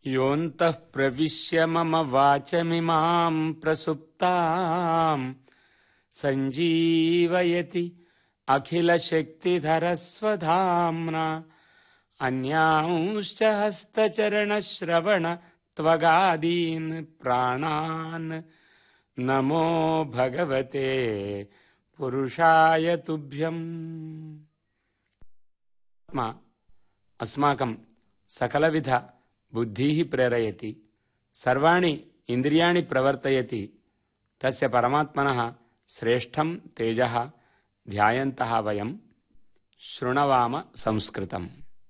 योऽन्तः प्रविश्य मम वाचमिमाम् प्रसुप्ताम् सञ्जीवयति अखिलशक्तिधरस्वधाम्ना अन्यांश्च हस्तचरणश्रवण त्वगादीन् प्राणान् नमो भगवते पुरुषाय तुभ्यम् ఆత్మ అస్మాకం సకలవిధ బుద్ధిः ప్రేరయతి సర్వాణి ఇంద్రియాణి ప్రవర్తయతి తస్య పరమాత్మనः శ్రేష్టం తేజः ధ్యాయంతः వయం శృణవామ సంస్కృతం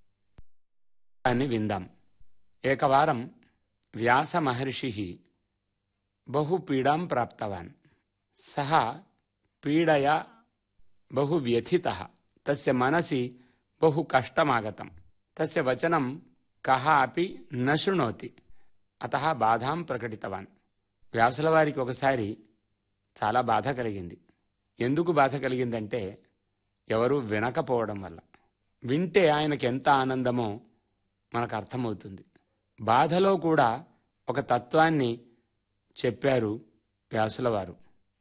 అని విందాం ఏకవారం వ్యాస మహర్షిः బహు పీడాం ప్రాప్తవాన్ సः పీడయా బహు వ్యథితः తస్య మనసి బహు కష్టమాగతం తస్య వచనం కహ అపి న శృణోతి అత బాధాం ప్రకటితవాన్ వ్యాసుల వారికి ఒకసారి చాలా బాధ కలిగింది ఎందుకు బాధ కలిగిందంటే ఎవరు వినకపోవడం వల్ల వింటే ఆయనకి ఎంత ఆనందమో మనకు అర్థమవుతుంది బాధలో కూడా ఒక తత్వాన్ని చెప్పారు వ్యాసుల వారు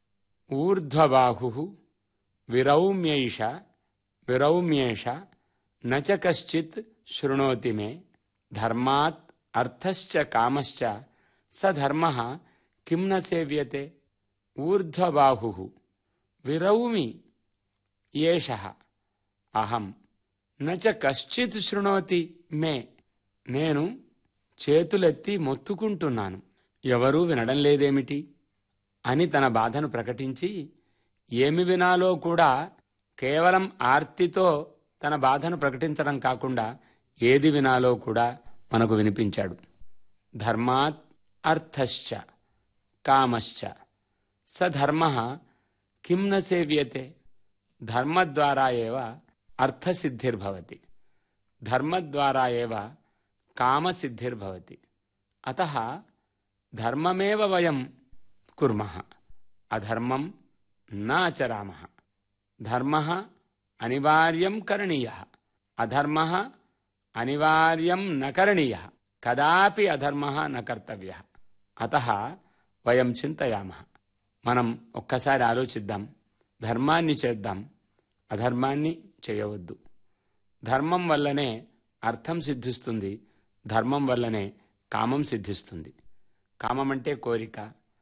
ఊర్ధ్వబాహు విరౌమ్యైష విరౌమ్యేష నచ కశ్చిత్ శృణోతి మే ధర్మాత్ అర్థశ్చ కామశ్చ స ధర్మ కిం న సేవ్యతే ఊర్ధ్వబాహు విరౌమి ఏష అహం నచ కశ్చిత్ శృణోతి మే నేను చేతులెత్తి మొత్తుకుంటున్నాను ఎవరూ వినడం లేదేమిటి అని తన బాధను ప్రకటించి ఏమి వినాలో కూడా కేవలం ఆర్తితో తన బాధను ప్రకటించడం కాకుండా ఏది వినాలో కూడా మనకు వినిపించాడు ధర్మాత్ అర్థశ్చ కామశ్చ స ధర్మ కిం న సేవ్యతే ధర్మద్వారా ఏవ అర్థసిద్ధిర్భవతి ధర్మద్వారా ఏవ కామసిద్ధిర్భవతి అత ధర్మమేవ వయం కుర్మః అధర్మం నాచరామః ధర్మ అనివార్యం కరణీయ అధర్మ అనివార్యం న కరణీయ కదాపి అధర్మ న కర్తవ్య అత వయం చింతయామ మనం ఒక్కసారి ఆలోచిద్దాం ధర్మాన్ని చేద్దాం అధర్మాన్ని చేయవద్దు ధర్మం వల్లనే అర్థం సిద్ధిస్తుంది ధర్మం వల్లనే కామం సిద్ధిస్తుంది కామం అంటే కోరిక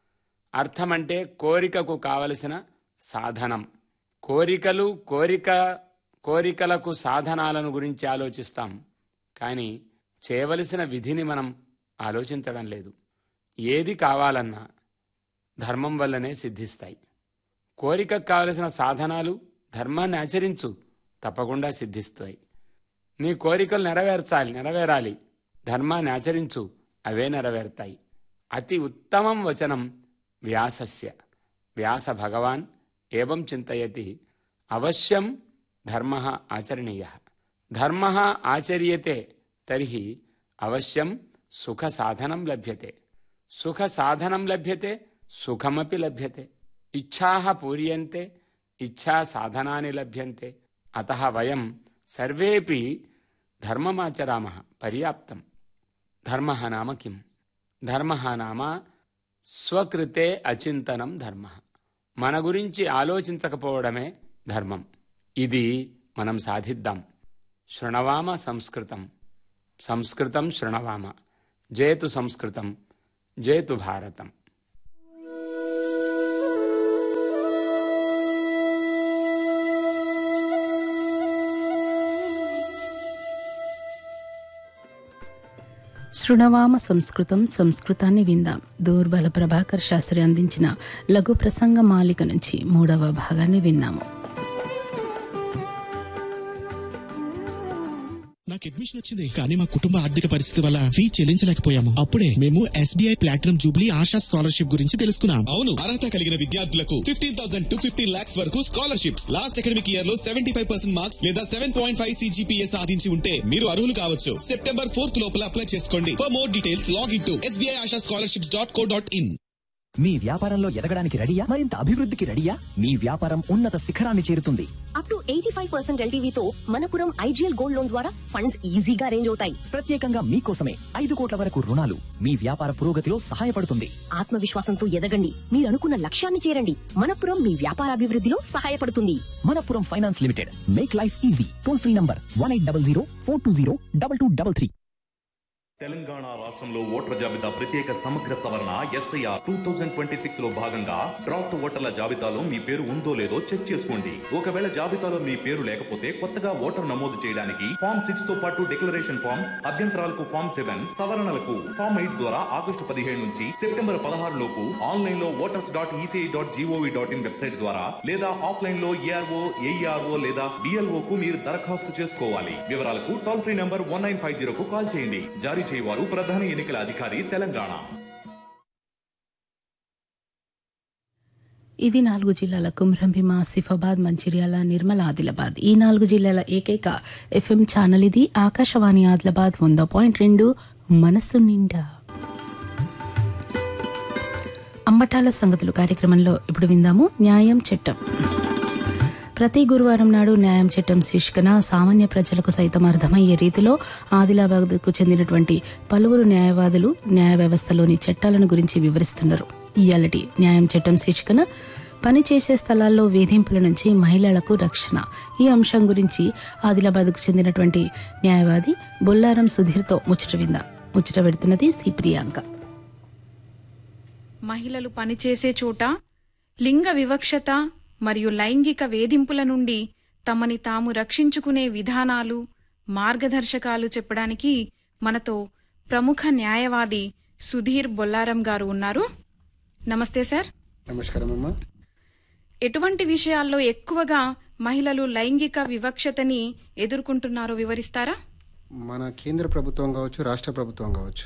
అర్థం అంటే కోరికకు కావలసిన సాధనం కోరికలు కోరిక కోరికలకు సాధనాలను గురించి ఆలోచిస్తాం కానీ చేయవలసిన విధిని మనం ఆలోచించడం లేదు ఏది కావాలన్నా ధర్మం వల్లనే సిద్ధిస్తాయి కోరికకు కావలసిన సాధనాలు ధర్మాన్ని ఆచరించు తప్పకుండా సిద్ధిస్తాయి నీ కోరికలు నెరవేర్చాలి నెరవేరాలి ధర్మాన్ని ఆచరించు అవే నెరవేరుతాయి అతి ఉత్తమం వచనం వ్యాసస్య వ్యాస భగవాన్ ఏవం చింతయతి అవశ్యం ధర్మ ఆచరణీయ ధర్మ ఆచర్యతే తర్హి అవశ్యం సుఖ సాధనం లభ్యతే సుఖ సాధనం లభ్యతే సుఖమపి లభ్యతే ఇచ్ఛా పూర్యంతే ఇచ్ఛా సాధనాని లభ్యంతే అత వయం సర్వేపి ధర్మమాచరామ పర్యాప్తం ధర్మ నామ కిం ధర్మ నామ స్వకృతే అచింతనం ధర్మ మన గురించి ఆలోచించకపోవడమే ధర్మం ఇది మనం సాధిద్దాం శృణవామ సంస్కృతం సంస్కృతం శృణవామ జేతు సంస్కృతం జేతు భారతం శృణవామ సంస్కృతం సంస్కృతాన్ని విందాం దూర్బల ప్రభాకర్ శాస్త్రి అందించిన లఘు ప్రసంగ మాలిక నుంచి మూడవ భాగాన్ని విన్నాము నాకు అడ్మిషన్ వచ్చింది కానీ మా కుటుంబ ఆర్థిక పరిస్థితి వల్ల ఫీ చెల్లించలేకపోయాము అప్పుడే మేము SBI platinum jubilee Asha scholarship గురించి తెలుసుకున్నాం అవును అర్హత కలిగిన విద్యార్థులకు fifteen thousand to fifteen lakhs వరకు స్కాలర్షిప్స్ లాస్ట్ అకాడమిక్ ఇయర్ లో సెవెంటీ ఫైవ్ పర్సెంట్ మార్క్స్ లేదా సెవెన్ పాయింట్ ఫైవ్ సిజిపిఏ సాధించి ఉంటే మీరు అర్హులు కావచ్చు సెప్టెంబర్ ఫోర్త్ లోపల అప్లై చేసుకోండి for more details log in to SBI Asha scholarships dot co dot in మీ వ్యాపారంలో ఎదగడానికి రెడీయా మరింత అభివృద్ధికి రెడీయా మీ వ్యాపారం ఉన్నత శిఖరాన్ని చేరుతుంది up to eighty five percent ఎల్టీవీతో మనపురం ఐజీఎల్ గోల్డ్ లోన్ ద్వారా ఫండ్స్ ఈజీగా అరేంజ్ అవుతాయి ప్రత్యేకంగా మీకోసమే ఐదు కోట్ల వరకు రుణాలు మీ వ్యాపార పురోగతిలో సహాయపడుతుంది ఆత్మవిశ్వాసంతో ఎదగండి మీరు అనుకున్న లక్ష్యాన్ని చేరండి మనపురం మీ వ్యాపారాభివృద్ధిలో సహాయపడుతుంది Manappuram finance limited make life easy toll free number one eight double zero four two zero double two double three Telangana రాష్ట్రంలో ఓటర్ల జాబితా ప్రత్యేక సమగ్ర సవరణ SIR two thousand twenty six లో భాగంగా డ్రాఫ్ట్ ఓటర్ల జాబితాలో మీ పేరు ఉందో లేదో చెక్ చేసుకోండి ఒకవేళ జాబితాలో మీ పేరు లేకపోతే కొత్తగా ఓటర్ నమోదు చేయడానికి ఫామ్ సిక్స్ తో పాటు డిక్లరేషన్ ఫామ్ అభ్యంతరాలకు ఫామ్ సెవెన్ సవరణలకు ఫామ్ ఎయిట్ ద్వారా ఆగస్టు పదిహేడు నుంచి సెప్టెంబర్ పదహారు లోపు ఆన్లైన్ లో voters dot ECI dot G O V dot in website ద్వారా లేదా ఆఫ్లైన్ లో ఏఆర్ఓ ఏఈఆర్ఓ లేదా డిఎల్ఓ కు మీరు దరఖాస్తు చేసుకోవాలి వివరాలకు toll free number one nine five zero కు కాల్ చేయండి జారీ చేయవారు ప్రధాన ఎన్నికల అధికారి తెలంగాణ ఇది నాలుగు జిల్లాల కుమ్రంభీమ ఆసిఫాబాద్ మంచిర్యాల నిర్మల ఆదిలాబాద్ ఈ నాలుగు జిల్లాల ఏకైక ఎఫ్ఎం ఛానల్ ఇది ఆకాశవాణి ఆదిలాబాద్ వంద పాయింట్ రెండు మనస్సు నిండా అంబటాల సంగతులు కార్యక్రమంలో ఇప్పుడు విందాము న్యాయం చట్టం ప్రతి గురువారం నాడు న్యాయం చట్టం శీర్షికన సామాన్య ప్రజలకు సైతం అర్థమయ్యే రీతిలో ఆదిలాబాద్కు చెందినటువంటి పలువురు న్యాయవాదులు న్యాయ వ్యవస్థలోని చట్టాలను గురించి వివరిస్తున్నారు ఇయాలటి న్యాయం చట్టం శీర్షికన పనిచేసే స్థలాల్లో వేధింపుల నుంచి మహిళలకు రక్షణ ఈ అంశం గురించి ఆదిలాబాద్కు చెందినటువంటి న్యాయవాది బొల్లారం సుధీర్తో ముచ్చట విందాం ముచ్చట పెడుతున్నది సి ప్రియాంక మహిళలు పనిచేసే చోట లింగ వివక్షత మరియు లైంగిక వేధింపుల నుండి తమని తాము రక్షించుకునే విధానాలు మార్గదర్శకాలు చెప్పడానికి మనతో ప్రముఖ న్యాయవాది సుధీర్ బొల్లారం గారు ఉన్నారు నమస్తే సార్ నమస్కారం అమ్మా ఎటువంటి విషయాల్లో ఎక్కువగా మహిళలు లైంగిక వివక్షతని ఎదుర్కొంటున్నారో వివరిస్తారా మన కేంద్ర ప్రభుత్వం కావచ్చు రాష్ట్ర ప్రభుత్వం కావచ్చు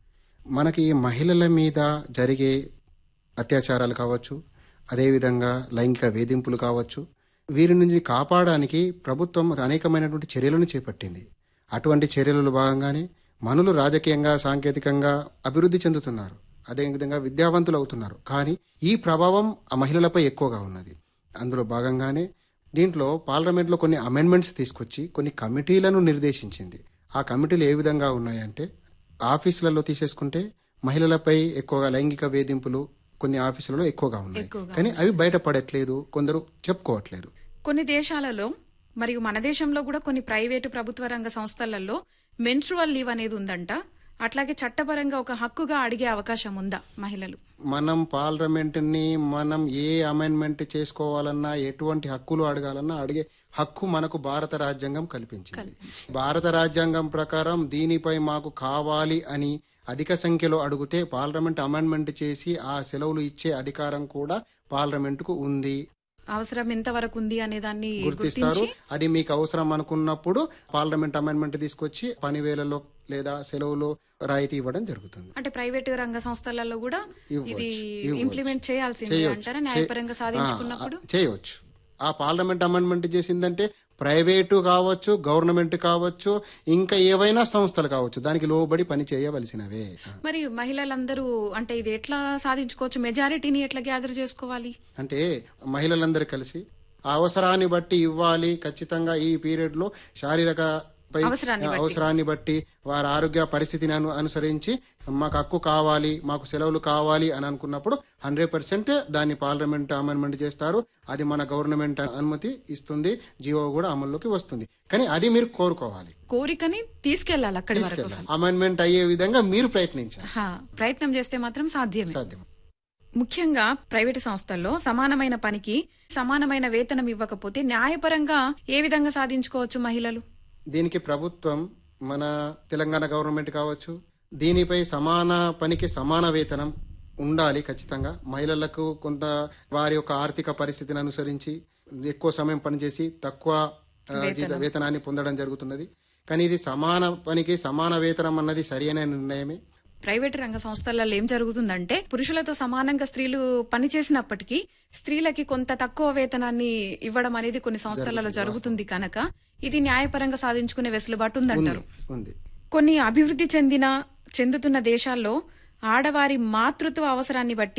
మనకి మహిళల మీద జరిగే అత్యాచారాలు కావచ్చు అదేవిధంగా లైంగిక వేధింపులు కావచ్చు వీరి నుంచి కాపాడడానికి ప్రభుత్వం అనేకమైనటువంటి చర్యలను చేపట్టింది అటువంటి చర్యలలో భాగంగానే మనులు రాజకీయంగా సాంకేతికంగా అభివృద్ధి చెందుతున్నారు అదేవిధంగా విద్యావంతులు అవుతున్నారు కానీ ఈ ప్రభావం ఆ మహిళలపై ఎక్కువగా ఉన్నది అందులో భాగంగానే దీంట్లో పార్లమెంట్లో కొన్ని అమెండ్మెంట్స్ తీసుకొచ్చి కొన్ని కమిటీలను నిర్దేశించింది ఆ కమిటీలు ఏ విధంగా ఉన్నాయంటే ఆఫీసులలో తీసేసుకుంటే మహిళలపై ఎక్కువగా లైంగిక వేధింపులు కొన్ని ఆఫీసులలో ఎక్కువగా ఉన్నాయి కానీ అవి బయటపడట్లేదు కొందరు చెప్పుకోవట్లేదు కొన్ని దేశాలలో మరియు మన దేశంలో కూడా కొన్ని ప్రైవేటు ప్రభుత్వ రంగ సంస్థలలో మెన్స్ట్రువల్ లీవ్ అనేది ఉందంట అట్లాగే చట్టపరంగా ఒక హక్కుగా అడిగే అవకాశం ఉందా మహిళలు మనం పార్లమెంట్ని మనం ఏ అమెండ్మెంట్ చేసుకోవాలన్నా ఎటువంటి హక్కులు అడగాలన్నా అడిగే హక్కు మనకు భారత రాజ్యాంగం కల్పించింది భారత రాజ్యాంగం ప్రకారం దీనిపై మాకు కావాలి అని అధిక సంఖ్యలో అడిగితే పార్లమెంట్ అమెండ్మెంట్ చేసి ఆ సెలవులు ఇచ్చే అధికారం కూడా పార్లమెంటుకు ఉంది అవసరం ఎంతవరకు ఉంది అనే దాన్ని గుర్తిస్తారు గుర్తించి అది మీకు అవసరం అనుకున్నప్పుడు పార్లమెంట్ అమెండ్మెంట్ తీసుకొచ్చి పని వేళలో లేదా సెలవులో రాయితీ ఇవ్వడం జరుగుతుంది అంటే ప్రైవేటు రంగ సంస్థలలో కూడా ఇవ్వచ్చు, ఇది ఇవ్వచ్చు. ఇంప్లిమెంట్ చేయాల్సిందే చేయొచ్చు. అంటారా చే- న్యాయపరంగా ఆ, సాధించుకున్నప్పుడు ఆ, చేయవచ్చు ఆ పార్లమెంట్ అమెండ్మెంట్ చేసిందంటే ప్రైవేటు కావచ్చు గవర్నమెంట్ కావచ్చు ఇంకా ఏవైనా సంస్థలు కావచ్చు దానికి లోబడి పని చేయవలసినవే మరి మహిళలందరూ అంటే ఇది ఎట్లా సాధించుకోవచ్చు మెజారిటీని ఎట్లా గ్యాదర్ చేసుకోవాలి అంటే మహిళలందరూ కలిసి ఆ అవసరాన్ని బట్టి ఇవ్వాలి ఖచ్చితంగా ఈ పీరియడ్ లో శారీరక పై అవసరాన్ని బట్టి. అవసరాన్ని బట్టి వారి ఆరోగ్య పరిస్థితిని అను అనుసరించి మాకు హక్కు కావాలి మాకు సెలవులు కావాలి అని అనుకున్నప్పుడు హండ్రెడ్ పర్సెంట్ దాన్ని పార్లమెంట్ అమెండ్మెంట్ చేస్తారు అది మన గవర్నమెంట్ అనుమతి ఇస్తుంది జీవో కూడా అమల్లోకి వస్తుంది కానీ అది మీరు కోరుకోవాలి కోరికని తీసుకెళ్లాలి అక్కడి వరకు తీసుకెళ్ళాలి అమెండ్మెంట్ అయ్యే విధంగా మీరు ప్రయత్నించాలి హా, ప్రయత్నం చేస్తే మాత్రం సాధ్యమే సాధ్యం ముఖ్యంగా ప్రైవేటు సంస్థల్లో సమానమైన పనికి సమానమైన వేతనం ఇవ్వకపోతే న్యాయపరంగా ఏ విధంగా సాధించుకోవచ్చు మహిళలు దీనికి ప్రభుత్వం మన తెలంగాణ గవర్నమెంట్ కావచ్చు దీనిపై సమాన పనికి సమాన వేతనం ఉండాలి ఖచ్చితంగా మహిళలకు కొంత వారి యొక్క ఆర్థిక పరిస్థితిని అనుసరించి ఎక్కువ సమయం పనిచేసి తక్కువ ఆ, జీత- వేతనాన్ని పొందడం జరుగుతున్నది కానీ ఇది సమాన పనికి సమాన వేతనం అన్నది సరైన నిర్ణయమే ప్రైవేటు రంగ సంస్థలలో ఏం జరుగుతుందంటే పురుషులతో సమానంగా స్త్రీలు పనిచేసినప్పటికీ స్త్రీలకి కొంత తక్కువ వేతనాన్ని ఇవ్వడం అనేది కొన్ని సంస్థలలో జరుగుతుంది కనుక ఇది న్యాయపరంగా సాధించుకునే వెసులుబాటు ఉందంటారు ఉంది కొన్ని అభివృద్ధి చెందిన చెందుతున్న దేశాల్లో ఆడవారి మాతృత్వ అవసరాన్ని బట్టి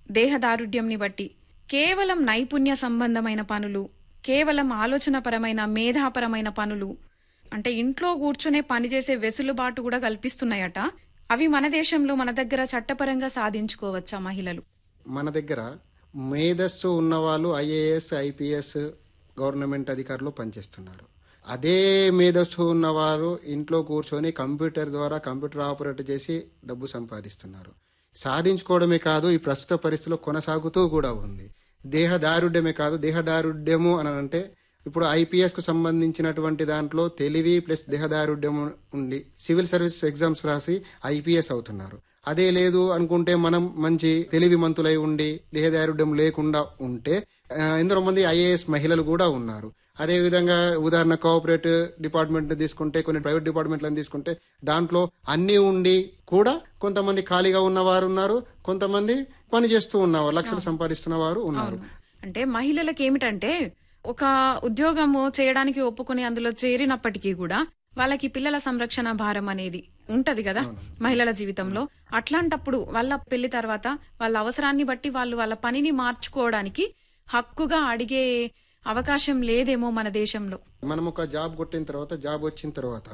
దేహదారుఢ్యంని బట్టి కేవలం నైపుణ్య సంబంధమైన పనులు కేవలం ఆలోచనపరమైన మేధాపరమైన పనులు అంటే ఇంట్లో కూర్చునే పనిచేసే వెసులుబాటు కూడా కల్పిస్తున్నాయట అవి మన దేశంలో మన దగ్గర చట్టపరంగా సాధించుకోవచ్చా మహిళలు మన దగ్గర మేధస్సు ఉన్నవాళ్ళు ఐఏఎస్ ఐపీఎస్ గవర్నమెంట్ అధికారులు పనిచేస్తున్నారు అదే మేధస్సు ఉన్నవారు ఇంట్లో కూర్చొని కంప్యూటర్ ద్వారా కంప్యూటర్ ఆపరేట్ చేసి డబ్బు సంపాదిస్తున్నారు సాధించుకోవడమే కాదు ఈ ప్రస్తుత పరిస్థితిలో కొనసాగుతూ కూడా ఉంది దేహదారుఢ్యమే కాదు దేహదారుఢ్యము అని అంటే ఇప్పుడు ఐపీఎస్ కు సంబంధించినటువంటి దాంట్లో తెలివి ప్లస్ దేహదారుఢ్యం ఉంది సివిల్ సర్వీస్ ఎగ్జామ్స్ రాసి ఐపీఎస్ అవుతున్నారు అదే లేదు అనుకుంటే మనం మంచి తెలివి మంతులై ఉండి దేహదారుఢ్యం లేకుండా ఉంటే ఆ, ఎందరో మంది ఐఏఎస్ మహిళలు కూడా ఉన్నారు అదే విధంగా ఉదాహరణ కోఆపరేటివ్ డిపార్ట్మెంట్ తీసుకుంటే కొన్ని ప్రైవేట్ డిపార్ట్మెంట్లను తీసుకుంటే దాంట్లో అన్ని ఉండి కూడా కొంతమంది ఖాళీగా ఉన్నవారు ఉన్నారు కొంతమంది పని చేస్తూ ఉన్నవారు లక్షలు సంపాదిస్తున్న వారు ఉన్నారు అంటే మహిళలకు ఏమిటంటే ఒక ఉద్యోగము చేయడానికి ఒప్పుకొని అందులో చేరినప్పటికీ కూడా వాళ్ళకి పిల్లల సంరక్షణ భారం అనేది ఉంటది కదా మహిళల జీవితంలో అట్లాంటప్పుడు వాళ్ళ పెళ్లి తర్వాత వాళ్ళ అవసరాన్ని బట్టి వాళ్ళు వాళ్ళ పనిని మార్చుకోవడానికి హక్కుగా అడిగే అవకాశం లేదేమో మన దేశంలో మనం ఒక జాబ్ కొట్టిన తర్వాత జాబ్ వచ్చిన తర్వాత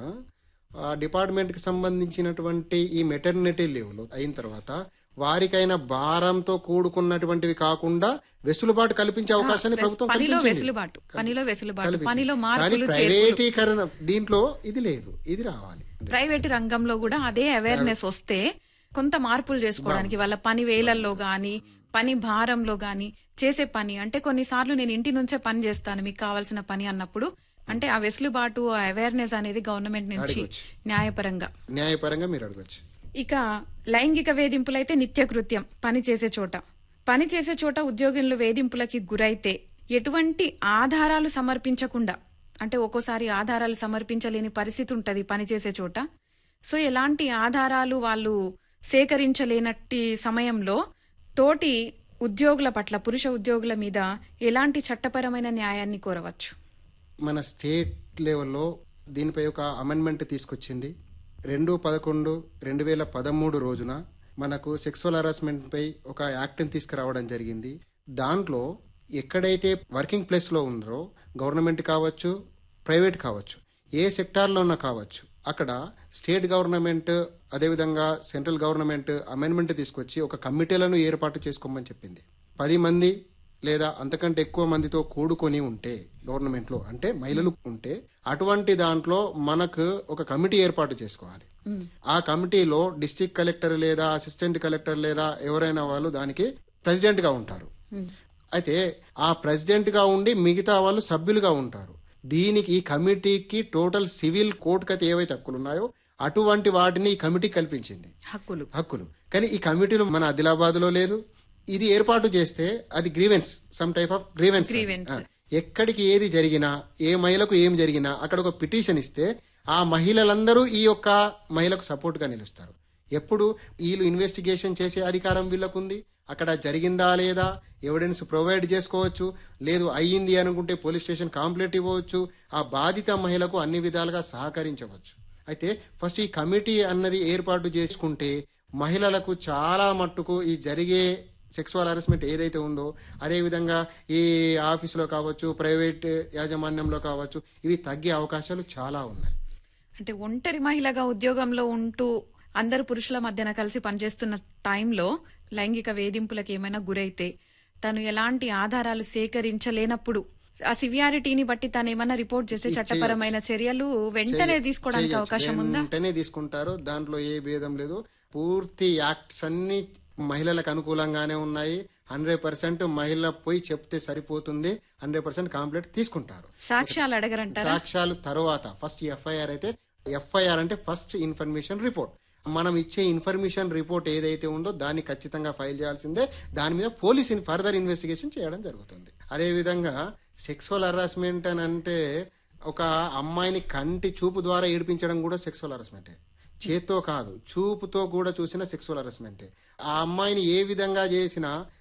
ఆ డిపార్ట్మెంట్ కి సంబంధించినటువంటి ఈ మెటర్నిటీ లీవ్లు అయిన తర్వాత వారికైన భారంతో కూడుకున్నటువంటివి కాకుండా వెసులుబాటు కల్పించే అవకాశాన్ని ప్రభుత్వం పనిలో కల్పించింది. వెసులుబాటు పనిలో వెసులుబాటు కల్పించింది. పనిలో కానీ మార్పులు చేర్పులు ప్రైవేటీకరణ దీంట్లో ఇది లేదు ఇది రావాలి ప్రైవేట్ రంగంలో కూడా అదే అవేర్నెస్ వస్తే కొంత మార్పులు చేసుకోవడానికి వాళ్ళ పని వేలల్లో గాని పని భారంలో గాని చేసే పని అంటే కొన్నిసార్లు నేను ఇంటి నుంచే పని చేస్తాను మీకు కావాల్సిన పని అన్నప్పుడు అంటే ఆ వెసులుబాటు ఆ అవేర్నెస్ అనేది గవర్నమెంట్ నుంచి అడగొచ్చు. న్యాయపరంగా న్యాయపరంగా మీరు అడగచ్చు ఇక లైంగిక వేధింపులైతే నిత్యకృత్యం పని చేసే చోట పని చేసే చోట ఉద్యోగులు వేధింపులకి గురైతే ఎటువంటి ఆధారాలు సమర్పించకుండా అంటే ఒక్కోసారి ఆధారాలు సమర్పించలేని పరిస్థితి ఉంటది పని చేసే చోట సో ఎలాంటి ఆధారాలు వాళ్ళు సేకరించలేనట్టి సమయంలో తోటి ఉద్యోగుల పట్ల పురుష ఉద్యోగుల మీద ఎలాంటి చట్టపరమైన న్యాయాన్ని కోరవచ్చు మన స్టేట్ లెవెల్లో దీనిపై ఒక అమెండ్మెంట్ తీసుకొచ్చింది రెండు పదకొండు రెండు వేల పదమూడు రోజున మనకు సెక్సువల్ హరాస్మెంట్ పై ఒక యాక్ట్ని తీసుకురావడం జరిగింది దాంట్లో ఎక్కడైతే వర్కింగ్ ప్లేస్లో ఉన్నారో గవర్నమెంట్ కావచ్చు ప్రైవేట్ కావచ్చు ఏ సెక్టార్లో ఉన్నా కావచ్చు అక్కడ స్టేట్ గవర్నమెంట్ అదేవిధంగా సెంట్రల్ గవర్నమెంట్ అమెండ్మెంట్ తీసుకొచ్చి ఒక కమిటీలను ఏర్పాటు చేసుకోమని చెప్పింది పది మంది లేదా అంతకంటే ఎక్కువ మందితో కూడుకొని ఉంటే గవర్నమెంట్ లో అంటే మహిళలు ఉంటే అటువంటి దాంట్లో మనకు ఒక కమిటీ ఏర్పాటు చేసుకోవాలి ఆ కమిటీలో డిస్ట్రిక్ట్ కలెక్టర్ లేదా అసిస్టెంట్ కలెక్టర్ లేదా ఎవరైనా వాళ్ళు దానికి ప్రెసిడెంట్ గా ఉంటారు అయితే ఆ ప్రెసిడెంట్ గా ఉండి మిగతా వాళ్ళు సభ్యులుగా ఉంటారు దీనికి ఈ కమిటీకి టోటల్ సివిల్ కోర్టు కథ ఏవైతే హక్కులు ఉన్నాయో అటువంటి వాటిని ఈ కమిటీ కల్పించింది హక్కులు హక్కులు కానీ ఈ కమిటీలు మన ఆదిలాబాద్ లో లేదు ఇది ఏర్పాటు చేస్తే అది grievance some type of grievance Grievance. ఎక్కడికి ఏది జరిగినా ఏ మహిళకు ఏం జరిగినా అక్కడ ఒక పిటిషన్ ఇస్తే ఆ మహిళలందరూ ఈ యొక్క మహిళకు సపోర్ట్ గా నిలుస్తారు ఎప్పుడు వీళ్ళు ఇన్వెస్టిగేషన్ చేసే అధికారం వీళ్ళకుంది అక్కడ జరిగిందా లేదా ఎవిడెన్స్ ప్రొవైడ్ చేసుకోవచ్చు లేదు అయ్యింది అనుకుంటే పోలీస్ స్టేషన్ కాంప్లైంట్ ఇవ్వవచ్చు ఆ బాధిత మహిళకు అన్ని విధాలుగా సహకరించవచ్చు అయితే ఫస్ట్ ఈ కమిటీ అన్నది ఏర్పాటు చేసుకుంటే మహిళలకు చాలా మట్టుకు ఈ జరిగే సెక్సువల్ హరాస్మెంట్ ఏదైతే ఉందో అదేవిధంగా ఈ ఆఫీసులో కావచ్చు ప్రైవేట్ యాజమాన్యంలో కావచ్చు ఇవి తగ్గే అవకాశాలు చాలా ఉన్నాయి అంటే ఒంటరి మహిళగా ఉద్యోగంలో ఉంటూ అందరు పురుషుల మధ్యన కలిసి పనిచేస్తున్న టైంలో లైంగిక వేధింపులకు ఏమైనా గురైతే తను ఎలాంటి ఆధారాలు సేకరించలేనప్పుడు ఆ సివియారిటీని బట్టి తను ఏమైనా రిపోర్ట్ చేస్తే చట్టపరమైన చర్యలు వెంటనే తీసుకోవడానికి చేయొచ్చు. అవకాశం ఉందా వెంటనే తీసుకుంటారు దాంట్లో ఏ భేదం లేదు పూర్తి యాక్ట్స్ అన్ని మహిళలకు అనుకూలంగానే ఉన్నాయి హండ్రెడ్ పర్సెంట్ మహిళ పోయి చెప్తే సరిపోతుంది హండ్రెడ్ పర్సెంట్ కంప్లైంట్ తీసుకుంటారు సాక్ష్యాలు అడగరంటారా సాక్ష్యాలు తర్వాత ఫస్ట్ ఎఫ్ఐఆర్ అయితే ఎఫ్ఐఆర్ అంటే ఫస్ట్ ఇన్ఫర్మేషన్ రిపోర్ట్ మనం ఇచ్చే ఇన్ఫర్మేషన్ రిపోర్ట్ ఏదైతే ఉందో దాన్ని ఖచ్చితంగా ఫైల్ చేయాల్సిందే దాని మీద పోలీస్ ఫర్దర్ ఇన్వెస్టిగేషన్ చేయడం జరుగుతుంది అదే విధంగా సెక్సువల్ హరాస్మెంట్ అని అంటే ఒక అమ్మాయిని కంటి చూపు ద్వారా ఏడిపించడం కూడా సెక్సువల్ హరాస్మెంటే చేత్తో కాదు చూపుతో కూడా చూసిన సెక్సువల్ హరాస్మెంటే ఆ అమ్మాయిని ఏ విధంగా చేసినా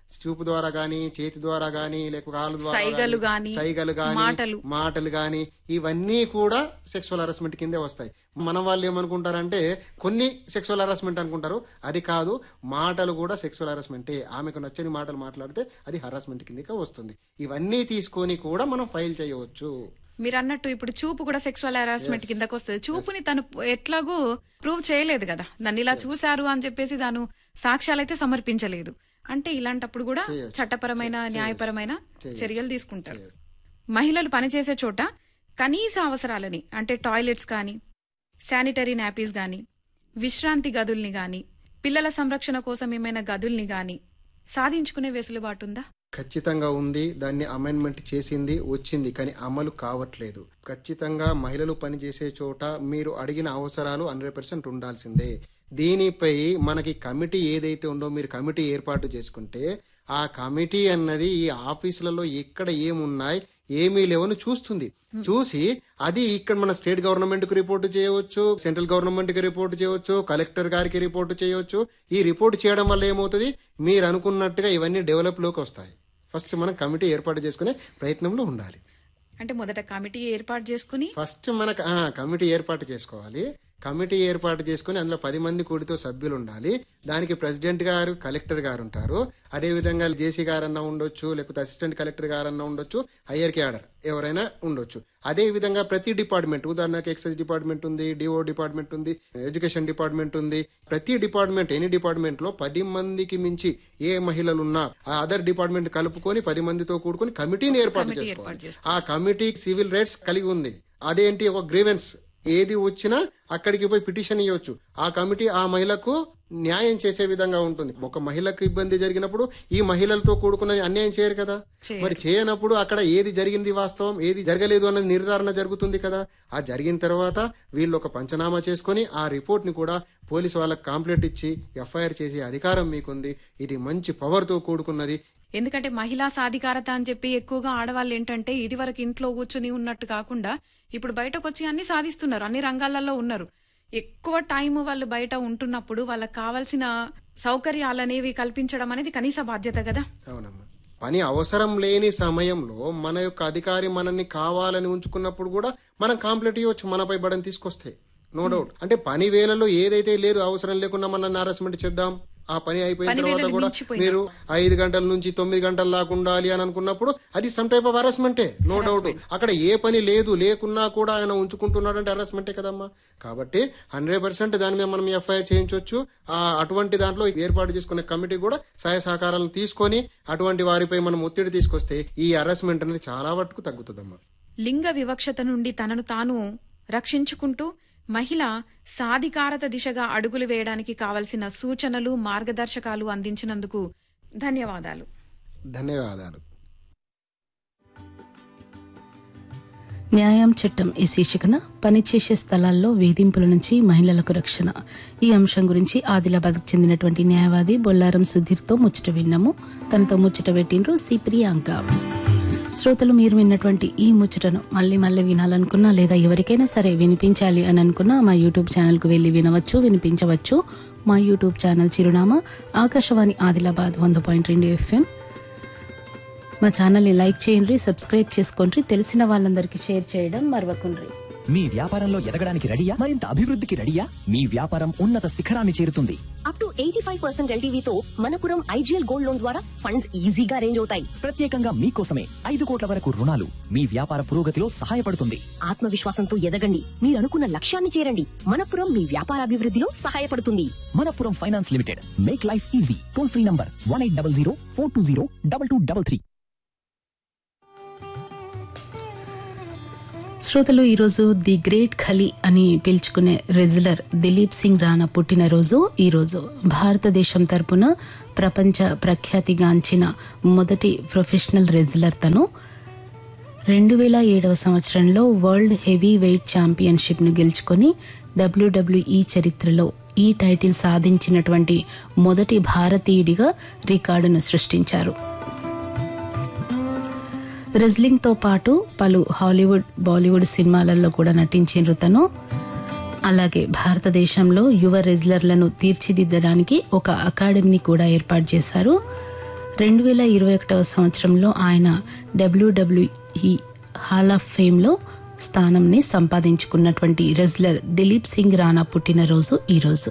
చూపు ద్వారా గానీ చేతి ద్వారా గానీ లేకపోతే కాలు ద్వారా సైగలు గానీ, గానీ, సైగలు గానీ మాటలు. మాటలు గాని ఇవన్నీ కూడా సెక్షువల్ హరాస్మెంట్ కిందే వస్తాయి మన వాళ్ళు ఏమనుకుంటారంటే కొన్ని సెక్షువల్ హరాస్మెంట్ అనుకుంటారు అది కాదు మాటలు కూడా సెక్షువల్ హరాస్మెంటే ఆమెకు నచ్చని మాటలు మాట్లాడితే అది హరాస్మెంట్ కిందకే వస్తుంది ఇవన్నీ తీసుకొని కూడా మనం ఫైల్ చేయవచ్చు మీరు అన్నట్టు ఇప్పుడు చూపు కూడా సెక్సువల్ హెరాస్మెంట్ కిందకు వస్తుంది చూపుని తను ఎట్లాగూ ప్రూవ్ చేయలేదు కదా నన్ను ఇలా చూశారు అని చెప్పేసి తాను సాక్ష్యాలైతే సమర్పించలేదు అంటే ఇలాంటప్పుడు కూడా చట్టపరమైన న్యాయపరమైన చర్యలు తీసుకుంటారు మహిళలు పనిచేసే చోట కనీస అవసరాలని అంటే టాయిలెట్స్ కానీ శానిటరీ నాపీస్ కానీ విశ్రాంతి గదుల్ని గాని పిల్లల సంరక్షణ కోసం ఏమైనా గదుల్ని గాని సాధించుకునే వెసులుబాటు ఉందా ఖచ్చితంగా ఉంది దాన్ని అమెండ్మెంట్ చేసింది వచ్చింది కానీ అమలు కావట్లేదు ఖచ్చితంగా మహిళలు పనిచేసే చోట మీరు అడిగిన అవసరాలు హండ్రెడ్ పర్సెంట్ ఉండాల్సిందే దీనిపై మనకి కమిటీ ఏదైతే ఉందో మీరు కమిటీ ఏర్పాటు చేసుకుంటే ఆ కమిటీ అన్నది ఈ ఆఫీసులలో ఎక్కడ ఏమున్నాయి ఏమీ లేవని చూస్తుంది చూసి అది ఇక్కడ మన స్టేట్ గవర్నమెంట్ కి రిపోర్ట్ చేయవచ్చు సెంట్రల్ గవర్నమెంట్ కి రిపోర్ట్ చేయవచ్చు కలెక్టర్ గారికి రిపోర్ట్ చేయవచ్చు ఈ రిపోర్ట్ చేయడం వల్ల ఏమవుతుంది మీరు అనుకున్నట్టుగా ఇవన్నీ డెవలప్ లోకి వస్తాయి ఫస్ట్ మనం కమిటీ ఏర్పాటు చేసుకునే ప్రయత్నంలో ఉండాలి అంటే మొదట కమిటీ ఏర్పాటు చేసుకుని ఫస్ట్ మనకు ఆ, కమిటీ ఏర్పాటు చేసుకోవాలి కమిటీ ఏర్పాటు చేసుకుని అందులో పది మంది కూడితో సభ్యులు ఉండాలి దానికి ప్రెసిడెంట్ గారు కలెక్టర్ గారు ఉంటారు అదే విధంగా జేసీ గారన్నా ఉండొచ్చు లేకపోతే అసిస్టెంట్ కలెక్టర్ గారన్నా ఉండొచ్చు హయ్యర్ క్యాడర్ ఎవరైనా ఉండొచ్చు అదే విధంగా ప్రతి డిపార్ట్మెంట్ ఉదాహరణకు ఎక్సైజ్ డిపార్ట్మెంట్ ఉంది డిఓ డిపార్ట్మెంట్ ఉంది ఎడ్యుకేషన్ డిపార్ట్మెంట్ ఉంది ప్రతి డిపార్ట్మెంట్ ఎనీ డిపార్ట్మెంట్ లో పది మందికి మించి ఏ మహిళలు ఉన్నా ఆ అదర్ డిపార్ట్మెంట్ కలుపుకొని పది మందితో కూడుకొని కమిటీని ఏర్పాటు కమిటీ చేసుకోవాలి ఏర్పాటు ఆ కమిటీ సివిల్ రైట్స్ కలిగి ఉంది అదేంటి ఒక గ్రీవెన్స్ ఏది వచ్చినా అక్కడికి పోయి పిటిషన్ ఇవ్వచ్చు ఆ కమిటీ ఆ మహిళకు న్యాయం చేసే విధంగా ఉంటుంది ఒక మహిళకు ఇబ్బంది జరిగినప్పుడు ఈ మహిళలతో కూడుకున్న అన్యాయం చేయరు కదా చేయరు. మరి చేయనప్పుడు అక్కడ ఏది జరిగింది వాస్తవం ఏది జరగలేదు అన్నది నిర్ధారణ జరుగుతుంది కదా ఆ జరిగిన తర్వాత వీళ్ళు ఒక పంచనామా చేసుకొని ఆ రిపోర్ట్ ని కూడా పోలీసు వాళ్ళకి కాంప్లైంట్ ఇచ్చి ఎఫ్ఐఆర్ చేసే అధికారం మీకుంది ఇది మంచి పవర్ తో కూడుకున్నది ఎందుకంటే మహిళా సాధికారత అని చెప్పి ఎక్కువగా ఆడవాళ్ళు ఏంటంటే ఇది వరకు ఇంట్లో కూర్చుని ఉన్నట్టు కాకుండా ఇప్పుడు బయటకు వచ్చి అన్ని సాధిస్తున్నారు అన్ని రంగాలలో ఉన్నారు ఎక్కువ టైం వాళ్ళు బయట ఉంటున్నప్పుడు వాళ్ళకి కావాల్సిన సౌకర్యాలు అనేవి కల్పించడం అనేది కనీస బాధ్యత కదా అవునమ్మా పని అవసరం లేని సమయంలో మన యొక్క అధికారి మనల్ని కావాలని ఉంచుకున్నప్పుడు కూడా మనం కాంప్లీట్ ఇవ్వచ్చు మనపై బడని తీసుకొస్తే నో డౌట్ అంటే పని వేళలో ఏదైతే లేదు అవసరం లేకుండా మనల్ని హరాస్మెంట్ చేద్దాం ఆ పని అయిపోయిన పని తర్వాత వేళలు కూడా మించిపోయినా. మీరు ఐదు గంటల నుంచి తొమ్మిది గంటల దాకా ఉండాలి అని అనుకున్నప్పుడు అది సమ్ టైప్ ఆఫ్ హరాస్మెంటే నో డౌట్ అక్కడ ఏ పని లేదు లేకున్నా కూడా ఆయన ఉంచుకుంటున్నాడు అంటే హరాస్మెంటే కదమ్మా కాబట్టి హండ్రెడ్ పర్సెంట్ దాని మీద మనం ఎఫ్ఐఆర్ చేయించవచ్చు ఆ అటువంటి దాంట్లో ఏర్పాటు చేసుకునే కమిటీ కూడా సహాయ సహకారాలను తీసుకొని అటువంటి వారిపై మనం ఒత్తిడి తీసుకొస్తే ఈ హరాస్మెంట్ అనేది చాలా వరకు తగ్గుతుందమ్మా లింగ వివక్షత నుండి తనను తాను రక్షించుకుంటూ మహిళ సాధికారత దిశగా అడుగులు వేయడానికి కావలసిన సూచనలు మార్గదర్శకాలు అందించినందుకు ధన్యవాదాలు ధన్యవాదాలు న్యాయం చట్టం ఈ శీర్షికన పనిచేసే స్థలాల్లో వేధింపుల నుంచి మహిళలకు రక్షణ ఈ అంశం గురించి ఆదిలాబాద్కు చెందినటువంటి న్యాయవాది బొల్లారం సుధీర్తో ముచ్చట విన్నాము తనతో ముచ్చట పెట్టిండ్రు సి ప్రియాంక శ్రోతలు మీరు విన్నటువంటి ఈ ముచ్చటను మళ్ళీ మళ్ళీ వినాలనుకున్నా లేదా ఎవరికైనా సరే వినిపించాలి అని అనుకున్నా మా యూట్యూబ్ ఛానల్కు వెళ్ళి వినవచ్చు వినిపించవచ్చు మా యూట్యూబ్ ఛానల్ చిరునామా ఆకాశవాణి ఆదిలాబాద్ వంద పాయింట్ రెండు ఎఫ్ఎం మా ఛానల్ని లైక్ చేయండి సబ్స్క్రైబ్ చేసుకోండి తెలిసిన వాళ్ళందరికీ షేర్ చేయడం మరవకుండ్రి మీ వ్యాపారంలో ఎదగడానికి రెడీయా మరింత అభివృద్ధికి రెడీయా మీ వ్యాపారం ఉన్నత శిఖరాన్ని చేరుతుంది up to eighty five percent ఎల్టీవీతో మనపురం ఐజీఎల్ గోల్డ్ లోన్ ద్వారా ఫండ్స్ ఈజీగా అరేంజ్ అవుతాయి ప్రత్యేకంగా మీకోసమే ఐదు కోట్ల వరకు రుణాలు మీ వ్యాపార పురోగతిలో సహాయపడుతుంది ఆత్మవిశ్వాసంతో ఎదగండి మీరు అనుకున్న లక్ష్యాన్ని చేరండి మనపురం మీ వ్యాపారాభివృద్ధిలో సహాయపడుతుంది Manappuram finance limited make life easy toll free number one eight double zero four two zero double two double three శ్రోతలు ఈరోజు ది గ్రేట్ ఖలీ అని పిలుచుకునే రెజ్లర్ దిలీప్ సింగ్ రాణా పుట్టినరోజు ఈరోజు భారతదేశం తరపున ప్రపంచ ప్రఖ్యాతిగాంచిన మొదటి ప్రొఫెషనల్ రెజ్లర్ తను రెండు వేల ఏడవ సంవత్సరంలో వరల్డ్ హెవీ వెయిట్ ఛాంపియన్షిప్ను గెలుచుకొని డబ్ల్యూడబ్ల్యూఈ చరిత్రలో ఈ టైటిల్ సాధించినటువంటి మొదటి భారతీయుడిగా రికార్డును సృష్టించారు రెజ్లింగ్ తో పాటు పలు హాలీవుడ్ బాలీవుడ్ సినిమాలలో కూడా నటించిండ్రు తను అలాగే భారతదేశంలో యువ రెజ్లర్లను తీర్చిదిద్దడానికి ఒక అకాడమీని కూడా ఏర్పాటు చేశారు రెండు వేల ఇరవై ఒకటవ సంవత్సరంలో ఆయన డబ్ల్యూడబ్ల్యూఈ హాల్ ఆఫ్ ఫేమ్లో స్థానంని సంపాదించుకున్నటువంటి రెజ్లర్ దిలీప్ సింగ్ రాణా పుట్టినరోజు ఈరోజు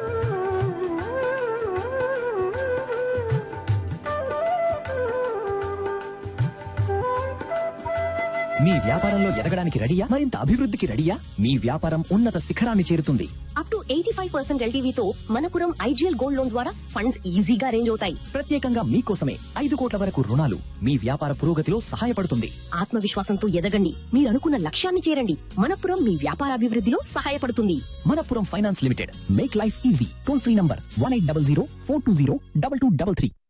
మీ వ్యాపారంలో ఎదగడానికి రెడీయా మరింత అభివృద్ధికి రెడీయా మీ వ్యాపారం ఉన్నత శిఖరాన్ని చేరుతుంది up to eighty five percent ఎల్టీవీతో మనపురం ఐజీఎల్ గోల్డ్ లోన్ ద్వారా ఫండ్స్ ఈజీగా రేంజ్ అవుతాయి ప్రత్యేకంగా మీకోసమే ఐదు కోట్ల వరకు రుణాలు మీ వ్యాపార పురోగతిలో సహాయపడుతుంది ఆత్మవిశ్వాసంతో ఎదగండి మీరు అనుకున్న లక్ష్యాన్ని చేరండి మనపురం మీ వ్యాపారాభివృద్ధిలో సహాయపడుతుంది Manappuram finance limited make life easy toll free number one eight double zero four two zero double two double three